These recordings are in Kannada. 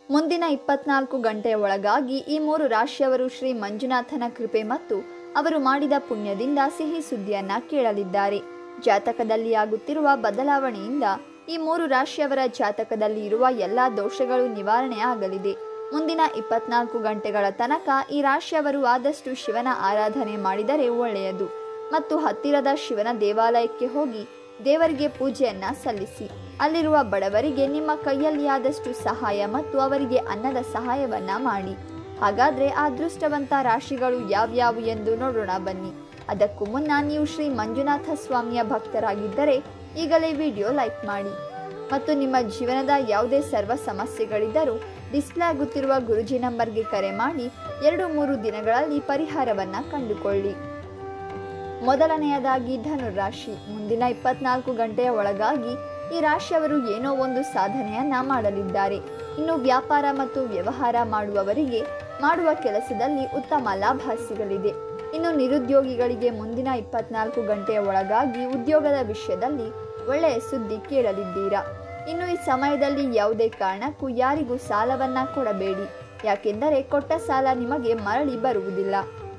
ಮುಂದಿನ ಇಪ್ಪತ್ನಾಲ್ಕು ಗಂಟೆಯ ಒಳಗಾಗಿ ಈ ಮೂರು ರಾಶಿಯವರು ಶ್ರೀ ಮಂಜುನಾಥನ ಕೃಪೆ ಮತ್ತು ಅವರು ಮಾಡಿದ ಪುಣ್ಯದಿಂದ ಸಿಹಿ ಸುದ್ದಿಯನ್ನ ಕೇಳಲಿದ್ದಾರೆ ಜಾತಕದಲ್ಲಿ ಆಗುತ್ತಿರುವ ಬದಲಾವಣೆಯಿಂದ ಈ ಮೂರು ರಾಶಿಯವರ ಜಾತಕದಲ್ಲಿ ಇರುವ ಎಲ್ಲ ದೋಷಗಳು ನಿವಾರಣೆ ಆಗಲಿದೆ ಮುಂದಿನ ಇಪ್ಪತ್ನಾಲ್ಕು ಗಂಟೆಗಳ ತನಕ ಈ ರಾಶಿಯವರು ಆದಷ್ಟು ಶಿವನ ಆರಾಧನೆ ಮಾಡಿದರೆ ಒಳ್ಳೆಯದು ಮತ್ತು ಹತ್ತಿರದ ಶಿವನ ದೇವಾಲಯಕ್ಕೆ ಹೋಗಿ ದೇವರಿಗೆ ಪೂಜೆಯನ್ನ ಸಲ್ಲಿಸಿ ಅಲ್ಲಿರುವ ಬಡವರಿಗೆ ನಿಮ್ಮ ಕೈಯಲ್ಲಿ ಆದಷ್ಟು ಸಹಾಯ ಮತ್ತು ಅವರಿಗೆ ಅನ್ನದ ಸಹಾಯವನ್ನ ಮಾಡಿ ಹಾಗಾದ್ರೆ ಆ ಅದೃಷ್ಟವಂತ ರಾಶಿಗಳು ಯಾವ್ಯಾವು ಎಂದು ನೋಡೋಣ ಬನ್ನಿ ಅದಕ್ಕೂ ಮುನ್ನ ನೀವು ಶ್ರೀ ಮಂಜುನಾಥ ಸ್ವಾಮಿಯ ಭಕ್ತರಾಗಿದ್ದರೆ ಈಗಲೇ ವಿಡಿಯೋ ಲೈಕ್ ಮಾಡಿ ಮತ್ತು ನಿಮ್ಮ ಜೀವನದ ಯಾವುದೇ ಸರ್ವ ಸಮಸ್ಯೆಗಳಿದ್ದರೂ ಡಿಸ್ಪ್ಲೇ ಆಗುತ್ತಿರುವ ಗುರುಜಿ ನಂಬರ್ಗೆ ಕರೆ ಮಾಡಿ ಎರಡು ಮೂರು ದಿನಗಳಲ್ಲಿ ಪರಿಹಾರವನ್ನ ಕಂಡುಕೊಳ್ಳಿ ಮೊದಲನೆಯದಾಗಿ ಧನುರಾಶಿ ಮುಂದಿನ ಇಪ್ಪತ್ನಾಲ್ಕು ಗಂಟೆಯ ಒಳಗಾಗಿ ಈ ರಾಶಿಯವರು ಏನೋ ಒಂದು ಸಾಧನೆಯನ್ನ ಮಾಡಲಿದ್ದಾರೆ ಇನ್ನು ವ್ಯಾಪಾರ ಮತ್ತು ವ್ಯವಹಾರ ಮಾಡುವವರಿಗೆ ಮಾಡುವ ಕೆಲಸದಲ್ಲಿ ಉತ್ತಮ ಲಾಭ ಸಿಗಲಿದೆ ಇನ್ನು ನಿರುದ್ಯೋಗಿಗಳಿಗೆ ಮುಂದಿನ ಇಪ್ಪತ್ನಾಲ್ಕು ಗಂಟೆಯ ಒಳಗಾಗಿ ಉದ್ಯೋಗದ ವಿಷಯದಲ್ಲಿ ಒಳ್ಳೆಯ ಸುದ್ದಿ ಕೇಳಲಿದ್ದೀರಾ ಇನ್ನು ಈ ಸಮಯದಲ್ಲಿ ಯಾವುದೇ ಕಾರಣಕ್ಕೂ ಯಾರಿಗೂ ಸಾಲವನ್ನ ಕೊಡಬೇಡಿ ಯಾಕೆಂದರೆ ಕೊಟ್ಟ ಸಾಲ ನಿಮಗೆ ಮರಳಿ ಬರುವುದಿಲ್ಲ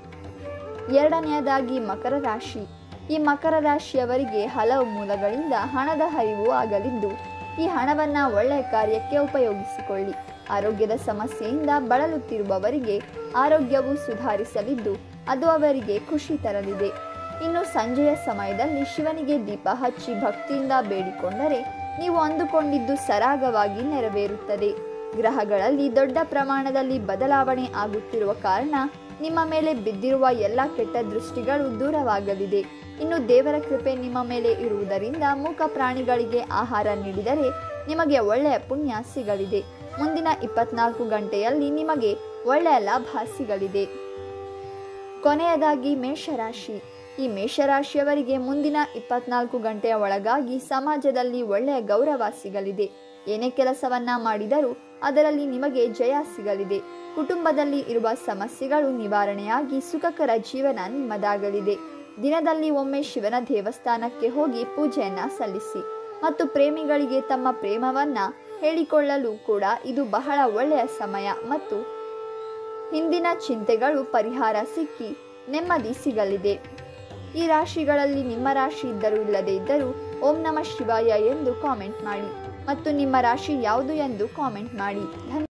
ಎರಡನೆಯದಾಗಿ ಮಕರ ರಾಶಿ ಈ ಮಕರ ರಾಶಿಯವರಿಗೆ ಹಲವು ಮೂಲಗಳಿಂದ ಹಣದ ಹರಿವು ಆಗಲಿದ್ದು ಈ ಹಣವನ್ನ ಒಳ್ಳೆಯ ಕಾರ್ಯಕ್ಕೆ ಉಪಯೋಗಿಸಿಕೊಳ್ಳಿ ಆರೋಗ್ಯದ ಸಮಸ್ಯೆಯಿಂದ ಬಳಲುತ್ತಿರುವವರಿಗೆ ಆರೋಗ್ಯವು ಸುಧಾರಿಸಲಿದ್ದು ಅದು ಅವರಿಗೆ ಖುಷಿ ತರಲಿದೆ ಇನ್ನು ಸಂಜೆಯ ಸಮಯದಲ್ಲಿ ಶಿವನಿಗೆ ದೀಪ ಹಚ್ಚಿ ಭಕ್ತಿಯಿಂದ ಬೇಡಿಕೊಂಡರೆ ನೀವು ಅಂದುಕೊಂಡಿದ್ದು ಸರಾಗವಾಗಿ ನೆರವೇರುತ್ತದೆ ಗ್ರಹಗಳಲ್ಲಿ ದೊಡ್ಡ ಪ್ರಮಾಣದಲ್ಲಿ ಬದಲಾವಣೆ ಆಗುತ್ತಿರುವ ಕಾರಣ ನಿಮ್ಮ ಮೇಲೆ ಬಿದ್ದಿರುವ ಎಲ್ಲ ಕೆಟ್ಟ ದೃಷ್ಟಿಗಳು ದೂರವಾಗಲಿದೆ ಇನ್ನು ದೇವರ ಕೃಪೆ ನಿಮ್ಮ ಮೇಲೆ ಇರುವುದರಿಂದ ಮೂಕ ಪ್ರಾಣಿಗಳಿಗೆ ಆಹಾರ ನೀಡಿದರೆ ನಿಮಗೆ ಒಳ್ಳೆಯ ಪುಣ್ಯ ಸಿಗಲಿದೆ ಮುಂದಿನ ಇಪ್ಪತ್ನಾಲ್ಕು ಗಂಟೆಯಲ್ಲಿ ನಿಮಗೆ ಒಳ್ಳೆಯ ಲಾಭ ಸಿಗಲಿದೆ ಕೊನೆಯದಾಗಿ ಮೇಷರಾಶಿ ಈ ಮೇಷರಾಶಿಯವರಿಗೆ ಮುಂದಿನ ಇಪ್ಪತ್ನಾಲ್ಕು ಗಂಟೆಯ ಒಳಗಾಗಿ ಸಮಾಜದಲ್ಲಿ ಒಳ್ಳೆಯ ಗೌರವ ಸಿಗಲಿದೆ ಏನೇ ಕೆಲಸವನ್ನ ಮಾಡಿದರೂ ಅದರಲ್ಲಿ ನಿಮಗೆ ಜಯ ಸಿಗಲಿದೆ ಕುಟುಂಬದಲ್ಲಿ ಇರುವ ಸಮಸ್ಯೆಗಳು ನಿವಾರಣೆಯಾಗಿ ಸುಖಕರ ಜೀವನ ನಿಮ್ಮದಾಗಲಿದೆ ದಿನದಲ್ಲಿ ಒಮ್ಮೆ ಶಿವನ ದೇವಸ್ಥಾನಕ್ಕೆ ಹೋಗಿ ಪೂಜೆಯನ್ನ ಸಲ್ಲಿಸಿ ಮತ್ತು ಪ್ರೇಮಿಗಳಿಗೆ ತಮ್ಮ ಪ್ರೇಮವನ್ನ ಹೇಳಿಕೊಳ್ಳಲು ಕೂಡ ಇದು ಬಹಳ ಒಳ್ಳೆಯ ಸಮಯ ಮತ್ತು ಹಿಂದಿನ ಚಿಂತೆಗಳು ಪರಿಹಾರ ಸಿಕ್ಕಿ ನೆಮ್ಮದಿ ಸಿಗಲಿದೆ ಈ ರಾಶಿಗಳಲ್ಲಿ ನಿಮ್ಮ ರಾಶಿ ಇದ್ದರೂ ಇಲ್ಲದೇ ಇದ್ದರೂ ಓಂ ನಮ ಶಿವಾಯ ಎಂದು ಕಾಮೆಂಟ್ ಮಾಡಿ ಮತ್ತು ನಿಮ್ಮ ರಾಶಿ ಯಾವುದು ಎಂದು ಕಾಮೆಂಟ್ ಮಾಡಿ ಧನ್ಯ